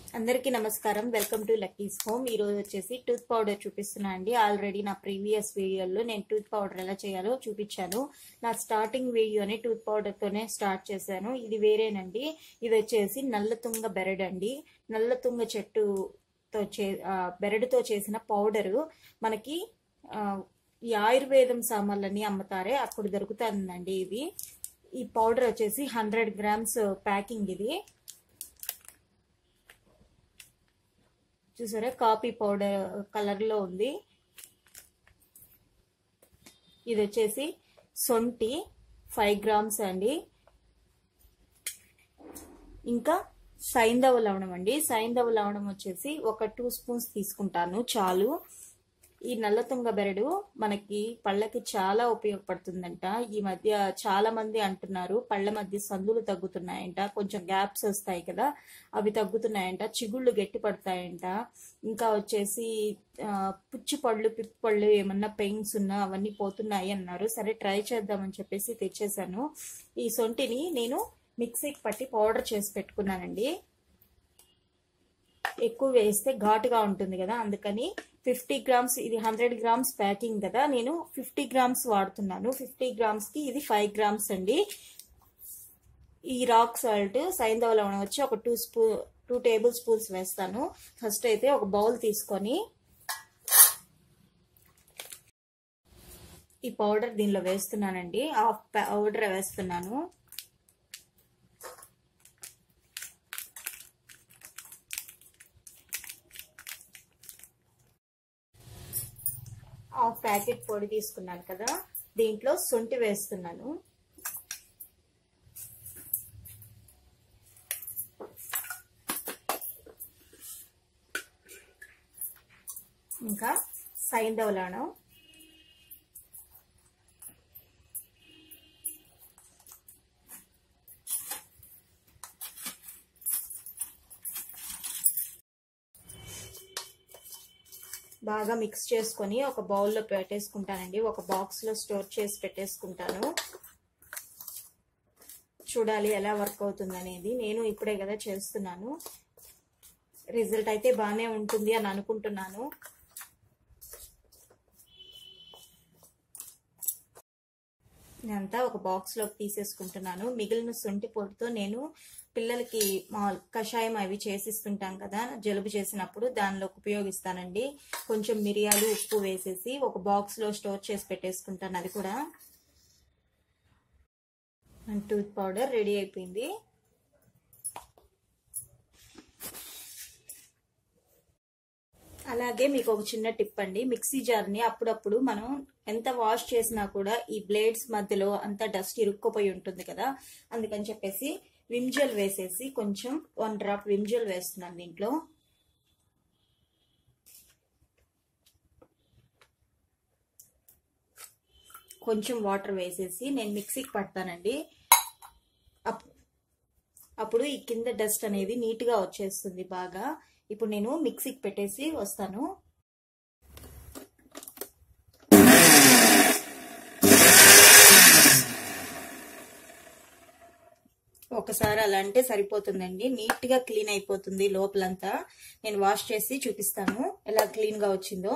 అందరికీ నమస్కారం welcome to Lucky's home ఈ రోజు వచ్చేసి టూత్ పౌడర్ చూపిస్తున్నా అండి ఆల్రెడీ నా ప్రీవియస్ వీడియోలో నేను టూత్ పౌడర్ ఎలా చేయాలో చూపించాను నా స్టార్టింగ్ వీడియోని టూత్ పౌడర్ తోనే స్టార్ట్ చేశాను ఇది వేరేనండి ఇది వచ్చేసి నల్లతుంగ బెరడు అండి నల్లతుంగ చెట్టుతో చే ఆ, బెరడుతో చేసిన పౌడరు మనకి ఆ, ఈ ఆయుర్వేదం సామాన్లన్నీ అమ్ముతారే అప్పుడు దొరుకుతుందండి ఇది ఈ పౌడర్ వచ్చేసి హండ్రెడ్ గ్రామ్స్ ప్యాకింగ్ ఇది చూసారా కాఫీ పౌడర్ కలర్ లో ఉంది ఇది వచ్చేసి సొంటి ఫైవ్ గ్రామ్స్ అండి ఇంకా సైంధవ లవణం అండి సైంధవ లవణం వచ్చేసి ఒక టూ స్పూన్స్ తీసుకుంటాను చాలు ఈ నల్లతుంగ బెరడు మనకి పళ్ళకి చాలా ఉపయోగపడుతుందంట ఈ మధ్య చాలా మంది అంటున్నారు పళ్ళ మధ్య సందులు తగ్గుతున్నాయంట కొంచెం గ్యాప్స్ వస్తాయి కదా అవి తగ్గుతున్నాయంట చిగుళ్ళు గట్టి పడతాయంట ఇంకా వచ్చేసి ఆ, పుచ్చి పళ్ళు పిప్పి పళ్ళు ఏమన్నా పెయిన్స్ ఉన్నా అవన్నీ పోతున్నాయి అన్నారు సరే ట్రై చేద్దామని చెప్పేసి తెచ్చేసాను ఈ సొంటిని నేను మిక్సీకి పట్టి పౌడర్ చేసి పెట్టుకున్నానండి ఎక్కువ వేస్తే ఘాటుగా ఉంటుంది కదా అందుకని ఫిఫ్టీ గ్రామ్స్ ఇది హండ్రెడ్ గ్రామ్స్ ప్యాకింగ్ కదా నేను ఫిఫ్టీ గ్రామ్స్ వాడుతున్నాను ఫిఫ్టీ గ్రామ్స్ కి ఇది ఫైవ్ గ్రామ్స్ అండి ఈ రాక్ సాల్ట్ సైంధవ లవణం వచ్చి ఒక two spoon two tablespoons వేస్తాను ఫస్ట్ అయితే ఒక బౌల్ తీసుకొని ఈ పౌడర్ దీనిలో వేస్తున్నానండి హాఫ్ పౌడర్ వేస్తున్నాను హాఫ్ ప్యాకెట్ పొడి తీసుకున్నాను కదా దీంట్లో సొంటి వేస్తున్నాను ఇంకా సైంధవ లవణం బాగా మిక్స్ చేసుకొని ఒక బౌల్లో పెట్టేసుకుంటానండి ఒక బాక్స్లో స్టోర్ చేసి పెట్టేసుకుంటాను చూడాలి ఎలా వర్క్ అవుతుంది అనేది నేను ఇప్పుడే కదా చేస్తున్నాను రిజల్ట్ అయితే బాగానే ఉంటుంది అని అనుకుంటున్నాను నేనంతా ఒక బాక్స్లోకి తీసేసుకుంటున్నాను మిగిలిన సొంటి పొడితో నేను పిల్లలకి మా కషాయం అవి చేసిస్తుంటాం కదా జలుబు చేసినప్పుడు దానిలోకి ఉపయోగిస్తానండి కొంచెం మిరియాలు ఉప్పు వేసేసి ఒక బాక్స్లో స్టోర్ చేసి పెట్టేసుకుంటాను అది కూడా టూత్ పౌడర్ రెడీ అయిపోయింది అలాగే మీకు ఒక చిన్న టిప్ అండి మిక్సీ జార్ని అప్పుడప్పుడు మనం ఎంత వాష్ చేసినా కూడా ఈ బ్లేడ్స్ మధ్యలో అంతా డస్ట్ ఇరుక్కుపోయి ఉంటుంది కదా అందుకని చెప్పేసి విమ్జల్ వేసేసి కొంచెం వన్ డ్రాప్ విమ్జల్ వేస్తున్నాను దీంట్లో కొంచెం వాటర్ వేసేసి నేను మిక్సీకి పడతానండి అప్పుడు ఈ కింద డస్ట్ అనేది నీట్గా వచ్చేస్తుంది బాగా ఇప్పుడు నేను మిక్సీకి పెట్టేసి వస్తాను ఒకసారి అలా అంటే సరిపోతుందండి నీట్ గా క్లీన్ అయిపోతుంది లోపలంతా నేను వాష్ చేసి చూపిస్తాను ఎలా క్లీన్ గా వచ్చిందో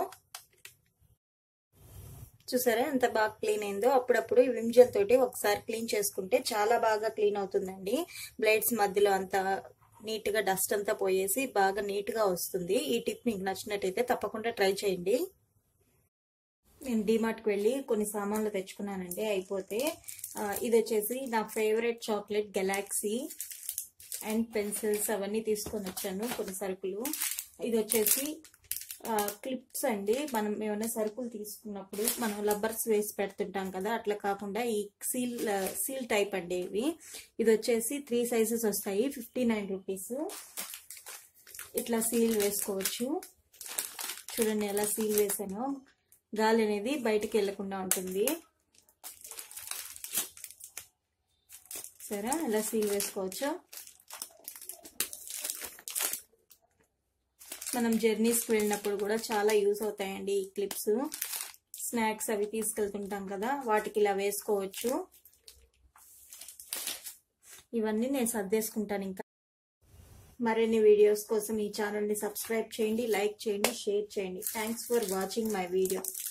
చూసారా ఎంత బాగా క్లీన్ అయిందో అప్పుడప్పుడు విమ్జల్ తోటి ఒకసారి క్లీన్ చేసుకుంటే చాలా బాగా క్లీన్ అవుతుందండి బ్లేడ్స్ మధ్యలో అంతా నీట్ గా డస్ట్ అంతా పోయేసి బాగా నీట్ గా వస్తుంది ఈ టిప్ మీకు నచ్చినట్టయితే తప్పకుండా ట్రై చేయండి నేను డిమార్ట్కి వెళ్ళి కొన్ని సామాన్లు తెచ్చుకున్నానండి అయిపోతే ఇది వచ్చేసి నా favourite chocolate Galaxy and pencils అవన్నీ తీసుకొని వచ్చాను కొన్ని సరుకులు ఇది వచ్చేసి క్లిప్స్ అండి మనం ఏమైనా సరుకులు తీసుకున్నప్పుడు మనం లబ్బర్స్ వేసి పెడుతుంటాం కదా అట్లా కాకుండా ఈ సీల్ సీల్ టైప్ అండి ఇవి ఇది వచ్చేసి త్రీ సైజెస్ వస్తాయి ఫిఫ్టీ నైన్ రూపీస్ ఇట్లా సీల్ వేసుకోవచ్చు చూడండి ఎలా సీల్ వేసానో గాలి అనేది బయటికి వెళ్లకుండా ఉంటుంది సరే ఎలా సీల్ వేసుకోవచ్చు మనం జర్నీస్కి వెళ్ళినప్పుడు కూడా చాలా యూస్ అవుతాయండి ఈ క్లిప్స్ స్నాక్స్ అవి తీసుకెళ్తుంటాం కదా వాటికి ఇలా వేసుకోవచ్చు ఇవన్నీ నేను సర్దేసుకుంటాను ఇంకా మరిన్ని వీడియోస్ కోసం ఈ ఛానల్ని సబ్స్క్రైబ్ చేయండి లైక్ చేయండి షేర్ చేయండి thanks for watching my video